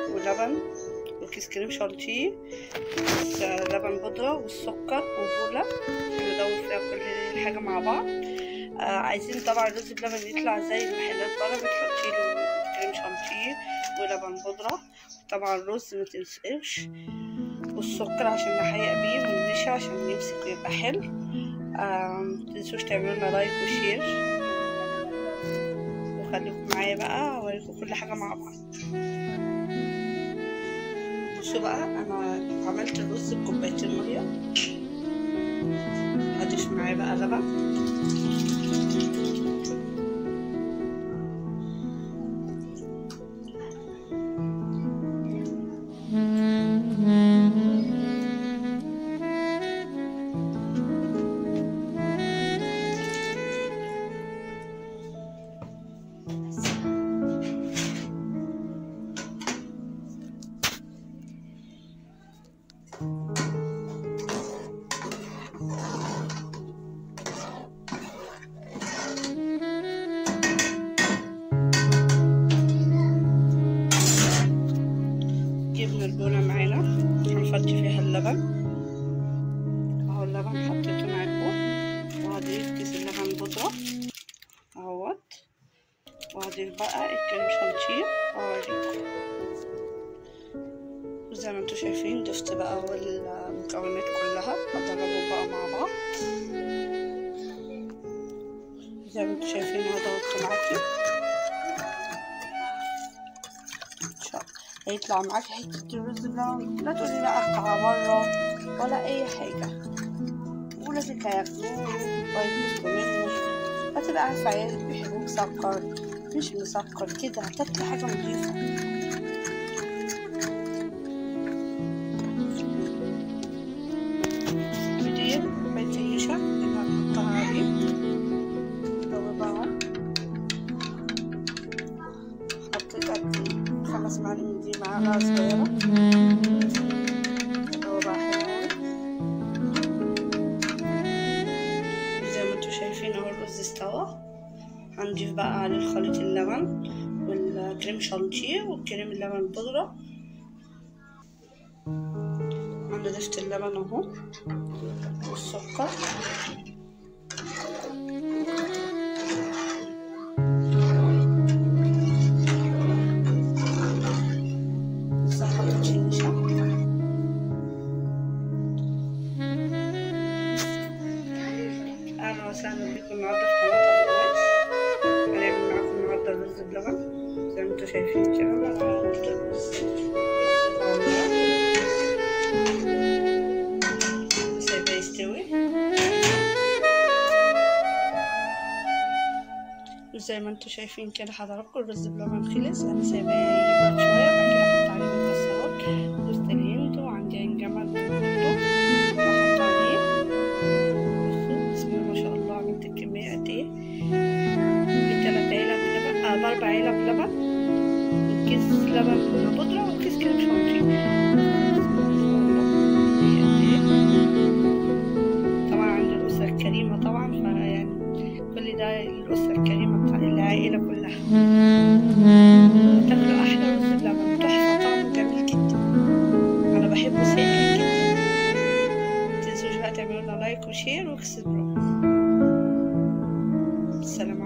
ولبن وكيس كريم شانتيه كيس لبن بودرة والسكر وبولة ندور فيها كل الحاجة مع بعض آه عايزين طبعا الرز بلبن يطلع زي المحلات برا بتحطي له كريم شانتيه ولبن بودرة طبعا الرز متنسقش والسكر عشان نحيق بيه والنشا عشان يمسك ويبقى حلو آه متنسوش تعملوا لنا لايك وشير وخليكم معايا بقى اوريكم كل حاجة مع بعض بصوا بقى انا عملت الرز بكوبايتين ميه هضيف معاه بقى لبن جبنا البونة معانا هنفضي فيها اللبن اهو اللبن حطيته معاكم وهضيف كيس اللبن بودرة اهوت وهضيف بقى الكريم شانتيه اوريكم زي ما انتوا شايفين ضفت بقى المكونات كلها هضربهم بقى مع بعض زي ما انتوا شايفين هضغط معاكي هيطلع معاكي حتة الرز بلبن لا تقولي لا أقطع مرة ولا أي حاجة ولادك هياكلوه ويتبسطوا منه هتبقى عارفة عيالك بيحبوه مسكر مش مسكر كده هتاكلي حاجة نضيفة بدي كوباية النشا اللي هنحطها عليه ضربها حطيت قد خمس معالق من دي معلقة صغيرة ضربها حلو زي ما انتوا شايفين اهو الرز استوى هنضيف بقى عليه خليط اللبن والكريم شانتيه والكريم اللبن البودرة انا ضفت اللبن اهو والسكر لسه حطيتش النشا اهلا وسهلا بيكم النهارده في قناه ابو اويس هنعمل معاكم النهارده الرز بلبن زي ما انتوا شايفين كده بقى هنحط الرز سايباه يستوي وزي ما انتوا شايفين كده حضراتكم الرز بلبن خلص انا سايباه يبرد شويه بعد كده احط عليه مكسرات جوز الهند وعندي عين جمل برضه واحط عليه بصوا بسم الله ما شاء الله عملت الكميه قد ايه بتلات علب لبن اه باربع علب لبن وكيس لبن بودرة وكيس كريم شانتيه طبعا عند الأسرة الكريمة طبعا فيعني كل ده الأسرة الكريمة بتاع العائلة كلها تاكلوا أحلى رز بلبن تحفة طعمه جميل جدا أنا بحبه ساقع جدا متنسوش بقى تعملوا لنا لايك وشير وسبسكرايب السلام